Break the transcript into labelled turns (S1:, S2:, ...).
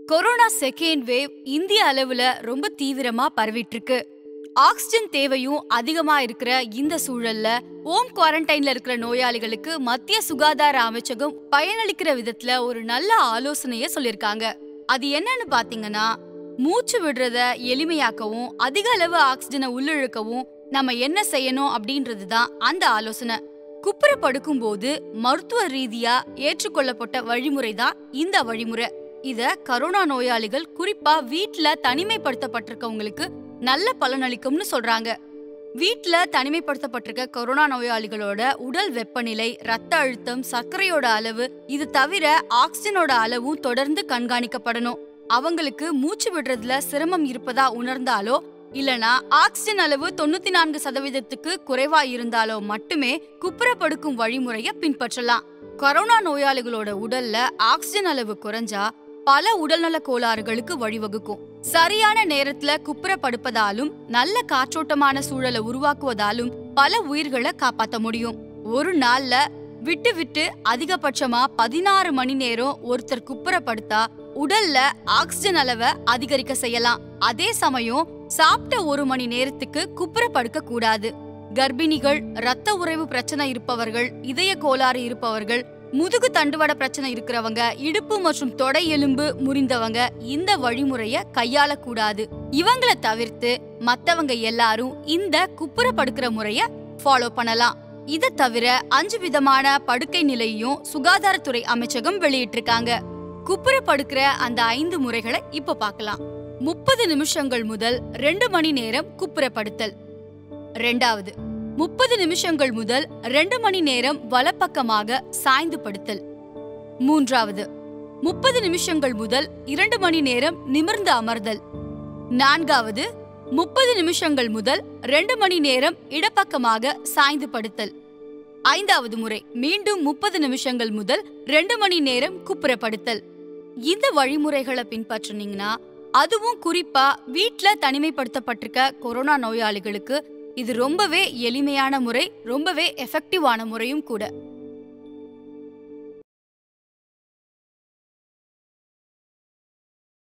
S1: corona second wave இந்திய அளவுல ரொம்ப தீவிரமா பரவிட்டு இருக்கு ஆக்சிஜன் தேவையும் அதிகமா இருக்கிற இந்த சூழல்ல ஹோம் குவாரண்டைன்ல இருக்கிற நோயாளிகளுக்கு மத்திய சுகாதார அமைச்சகம் பயனளிக்கிற விதத்துல ஒரு நல்ல ஆலோசனைய சொல்லிருக்காங்க அது என்னன்னு பாத்தீங்கன்னா மூச்சு விடுறத எளிமையாக்கவும் அதிக அளவு ஆக்சிஜனை உள்ளிழுக்கவும் நம்ம என்ன செய்யணும் அப்படின்றது தான் அந்த ஆலோசனை குப்புற படுக்கும்போது மருத்துவ ரீதியா ஏற்றுக்கொள்ளப்பட்ட வழிமுறை தான் இந்த வழிமுறை இத கரோனா நோயாளிகள் குறிப்பா வீட்ல தனிமைப்படுத்தப்பட்டிருக்கவங்களுக்கு நல்ல பலனளிக்கும்னு சொல்றாங்க வீட்ல தனிமைப்படுத்தப்பட்டிருக்க கொரோனா நோயாளிகளோட உடல் வெப்பநிலை ரத்த அழுத்தம் சர்க்கரையோட அளவு இது தவிர ஆக்சிஜனோட அளவும் தொடர்ந்து கண்காணிக்கப்படணும் அவங்களுக்கு மூச்சு விடுறதுல சிரமம் இருப்பதா உணர்ந்தாலோ இல்லனா ஆக்சிஜன் அளவு தொண்ணூத்தி நான்கு சதவீதத்துக்கு குறைவா இருந்தாலோ மட்டுமே குப்புற படுக்கும் வழிமுறைய பின்பற்றலாம் கொரோனா நோயாளிகளோட உடல்ல ஆக்சிஜன் அளவு குறைஞ்சா பல உடல்நல கோளாறுகளுக்கு வழிவகுக்கும் சரியான நேரத்துல குப்புற படுப்பதாலும் நல்ல காற்றோட்டமான சூழலை உருவாக்குவதாலும் பல உயிர்களை காப்பாத்த முடியும் ஒரு நாள்ல விட்டு விட்டு அதிகபட்சமா பதினாறு மணி நேரம் ஒருத்தர் குப்புற படுத்தா உடல்ல ஆக்சிஜன் அளவை அதிகரிக்க செய்யலாம் அதே சமயம் சாப்பிட்ட ஒரு மணி நேரத்துக்கு குப்புற படுக்க கூடாது கர்ப்பிணிகள் ரத்த உறைவு பிரச்சனை இருப்பவர்கள் இதய கோளாறு இருப்பவர்கள் முதுகு தண்டுவட பிரச்சனை இருக்கிறவங்க இடுப்பு மற்றும் தொடை எலும்பு முறிந்தவங்க இந்த வழிமுறைய கையாளக்கூடாது இவங்கள தவிர்த்து மத்தவங்க எல்லாரும் இந்த குப்புற படுக்கிற முறைய ஃபாலோ பண்ணலாம் இத தவிர அஞ்சு விதமான படுக்கை நிலையையும் சுகாதாரத்துறை அமைச்சகம் வெளியிட்டிருக்காங்க குப்புற படுக்கிற அந்த ஐந்து முறைகளை இப்ப பார்க்கலாம் முப்பது நிமிஷங்கள் முதல் ரெண்டு மணி நேரம் குப்புற படுத்தல் ரெண்டாவது முப்பது நிமிஷங்கள் முதல் ரெண்டு மணி நேரம் வலப்பக்கமாக சாய்ந்து படுத்தல் மூன்றாவது முப்பது நிமிஷங்கள் முதல் இரண்டு மணி நேரம் நிமிர்ந்து அமர்தல் நான்காவது முப்பது நிமிஷங்கள் முதல் ரெண்டு மணி நேரம் இடப்பக்கமாக சாய்ந்து படுத்தல் ஐந்தாவது முறை மீண்டும் முப்பது நிமிஷங்கள் முதல் ரெண்டு மணி நேரம் குப்புற படுத்தல் இந்த வழிமுறைகளை பின்பற்றுனீங்கன்னா அதுவும் குறிப்பா வீட்ல தனிமைப்படுத்தப்பட்டிருக்க கொரோனா நோயாளிகளுக்கு இது ரொம்பவே எளிமையான முறை ரொம்பவே எஃபெக்டிவான முறையும் கூட